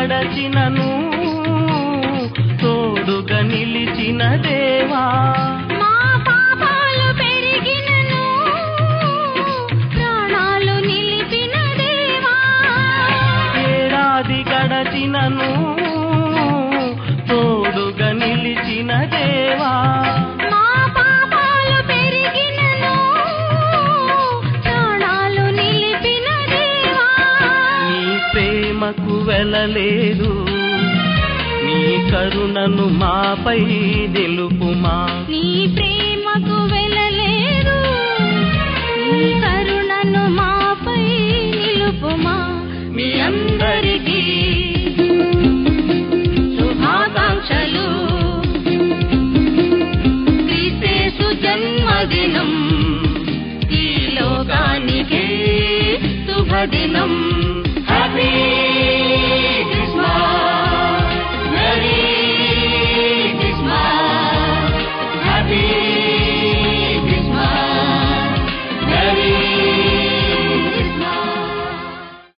గడచినను తోడుగా నిలిచిన దేవా మా పాపాలు పెరిగినను ప్రాణాలు నిలిపిన దేవా ఏడాది గడచినను తోడుగా నిలిచిన దేవా మా పాపాలు పెరిగినను ప్రాణాలు నిలిపిన దేవా నీ ప్రేమకు వెళ్ళలేదు నీ కరుణను మాపై నిలుపుమా నీ ప్రేమకు వెళ్ళలేదు నీ కరుణను మాపై నిలుపుమా మీ అందరికీ శుభాకాంక్షలు క్రీస్తేసు జన్మదినం ఈ లోకానికే శుభదినం హ్యాపీ